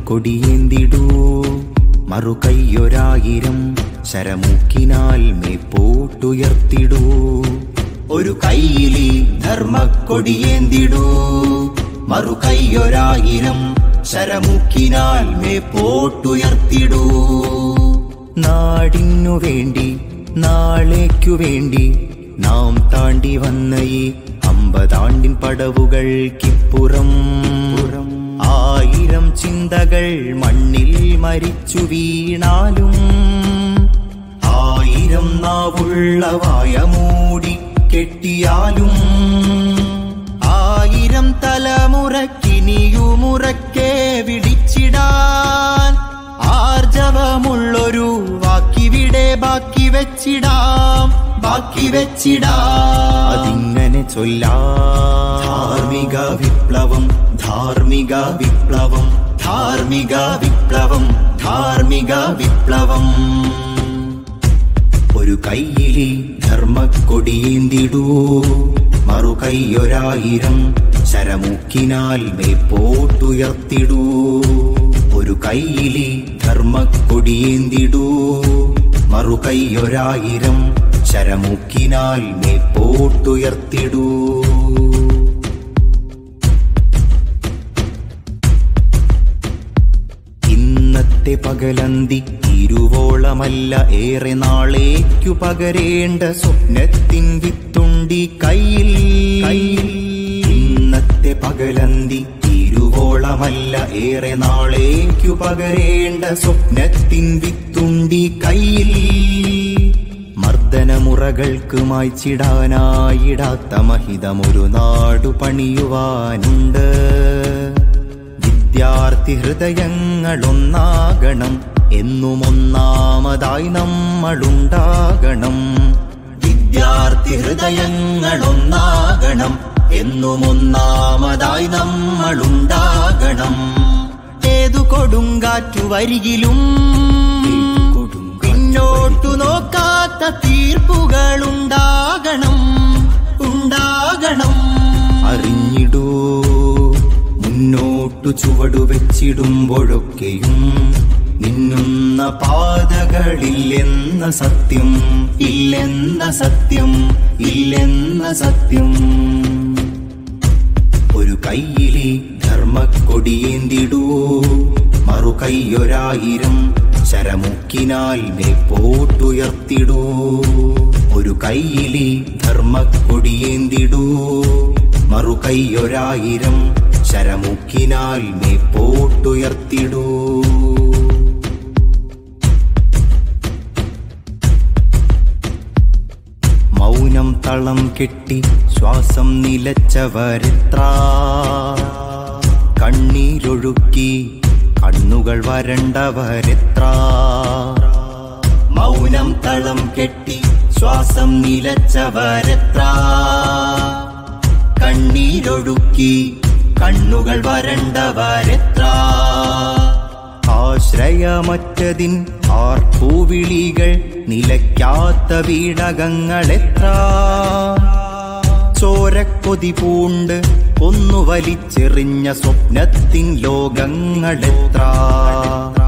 ധർമ്മക്കൊടിയേന്തിടൂ മറുകൈയൊരായിരം ശരമുക്കിനാൽ മേപ്പോട്ടുയർത്തിടൂ ഒരു കൈയിലി ധർമ്മക്കൊടിയേന്തിടൂ മറുകൈയൊരായിരം ശരമുക്കിനാൽ മേപ്പോട്ടുയർത്തിടൂ നാടിനു വേണ്ടി നാളേക്കു വേണ്ടി നാം താണ്ടി വന്ന ഈ അമ്പതാണ്ടിൻ പടവുകൾക്കിപ്പുറം ആയിരം ചിന്തകൾ മണ്ണിൽ മരിച്ചു വീണാലും ആയിരം നാവുള്ള വായ മൂടി കെട്ടിയാലും ആയിരം തലമുറക്കിനിയുമുറക്കെ വിളിച്ചിടാൻ ആർജവമുള്ളൊരു വാക്കിവിടെ ബാക്കി വെച്ചിടാം ബാക്കി വെച്ചിടാം അതിങ്ങനെ ചൊല്ലാം ധാർമ്മിക വിപ്ലവം ധാർമ്മിക വിപ്ലവം ധാർമ്മിക വിപ്ലവം ധാർമ്മിക വിപ്ലവം ഒരു കൈയിലി ധർമ്മക്കൊടിയേന്തിടൂ മറു കൈയൊരായിരം ശരമുക്കിനാൽ മേപ്പോട്ടുയർത്തിടൂ ഒരു കൈയിലി ധർമ്മക്കൊടിയേന്തിടൂ മറു കൈയൊരായിരം ശരമുക്കിനാൽ മേപ്പോട്ടുയർത്തിടൂ ഇന്നത്തെ പകലന്തി ഇരുവോളമല്ല ഏറെ നാളേക്കു പകരേണ്ട സ്വപ്നത്തിൻ വിത്തുണ്ടി കയ്യിൽ കയ്യിൽ ഇന്നത്തെ പകലന്തി ഇരുവോളമല്ല ഏറെ നാളേക്കു പകരേണ്ട സ്വപ്നത്തിൻ വിത്തുണ്ടി കയ്യിൽ മർദ്ദനമുറകൾക്ക് മായ്ച്ചിടാനായിടാത്ത മഹിതമൊരു നാടു പണിയുവാനുണ്ട് വിദ്യാർത്ഥി ഹൃദയങ്ങളൊന്നാകണം എന്നും ഒന്നാമതായി നമ്മളുണ്ടാകണം വിദ്യാർത്ഥി ഹൃദയങ്ങളൊന്നാകണം എന്നും ഒന്നാമതായി നമ്മളുണ്ടാകണം ഏതു കൊടുങ്കാറ്റു വരികിലും പിന്നോട്ടു നോക്കാത്ത തീർപ്പുകളുണ്ടാകണം ഉണ്ടാകണം അറിഞ്ഞിടൂ മുന്നോട്ടു ചുവടു വെച്ചിടുമ്പോഴൊക്കെയും നിന്നുന്ന പാതകളില്ലെന്ന സത്യം ഇല്ലെന്ന സത്യം ഇല്ലെന്ന സത്യം ഒരു കൈയിലെ ധർമ്മക്കൊടിയേന്തിടൂ മറു കൈയൊരായിരം ശരമുക്കിനാൽ മേപ്പോട്ടുയർത്തിടൂ ഒരു കൈയിലെ ധർമ്മക്കൊടിയേന്തിടൂ മറു കൈയൊരായിരം ശരമുക്കിനാൽ മേപ്പോട്ടുയർത്തിടൂ മൗനം തളം കെട്ടി ശ്വാസം നിലച്ചവരെത്ര കണ്ണീരൊഴുക്കി കണ്ണുകൾ വരണ്ടവരെത്ര മൗനം തളം കെട്ടി ശ്വാസം നിലച്ചവരെത്ര കണ്ണീരൊഴുക്കി കണ്ണുകൾ വരണ്ടവരെത്ര ആശ്രയമറ്റതിൻ ആർപ്പൂവിളികൾ നിലയ്ക്കാത്ത വീടകങ്ങളെത്ര ചോരക്കൊതി പൂണ്ട് ഒന്നു വലിച്ചെറിഞ്ഞ സ്വപ്നത്തിൻ ലോകങ്ങളെത്ര